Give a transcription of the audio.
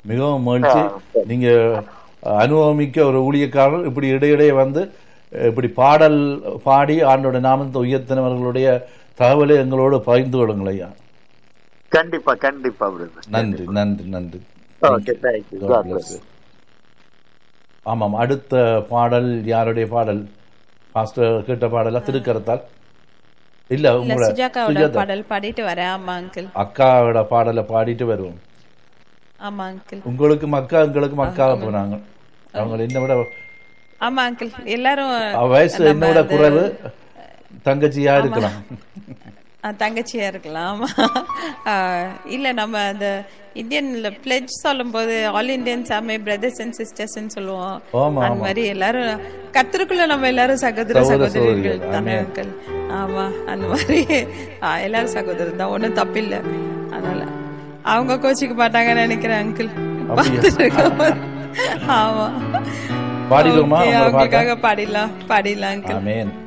மிகவும் மகிழ்ச்சி நீங்க அனுபவமிக்க ஒரு ஊழியக்காரர் இப்படி இடையிடையே வந்து இப்படி பாடல் பாடி ஆண்டோட நாமத்தை உயர்த்தினவர்களுடைய தகவலை எங்களோடு பகிர்ந்து கொள்ளுங்கள் ஐயா கண்டிப்பா கண்டிப்பா பிரதர் நன்றி நன்றி நன்றி okay thank you God bless you. ஆமாம் அடுத்த பாடல் யாருடைய பாடல் பாஸ்டர் கேட்ட பாடலா திருக்கரத்தால் இல்ல இல்ல உங்களோட சுஜாகாவோட சுஜாதா பாடல் பாடிட்டு வரேன் ஆமா அங்கிள் அக்காவோட பாடலை பாடிட்டு வருவோம் ஆமா அங்கிள் உங்களுக்கு மக்கா எங்களுக்கு மக்கா போனாங்க அவங்க என்ன விட ஆமா அங்கிள் எல்லாரும் அவ வயசு நம்ம என்னோட அந்த- குறைவு தங்கச்சியா இருக்கலாம் ஆ, தங்கச்சியா இருக்கலாம் ஆமா ஆ, இல்ல நம்ம அந்த இந்தியன்ல பிளெஜ் சொல்லும்போது all Indians are my brothers and sisters சொல்லுவோம் ஆமா, அந்த மாதிரி எல்லாரும் கர்த்தருக்குள்ள நம்ம எல்லாரும் சகோதர சகோதர சகோதரிகள் சகோதரிகள். தானே அங்கிள் ஆமா அந்த மாதிரி ஆ, எல்லாரும் சகோதரர் தான் ஒன்றும் தப்பில்லை அதனால அவங்க கோச்சிக்க மாட்டாங்கன்னு நினைக்கிறேன் அங்கிள் ஆமா பாடிடுவோமா Okay, உங்களை பார்க்க அவங்களுக்காக பாடிடலாம் பாடிடலாம் அங்கிள் ஆமேன்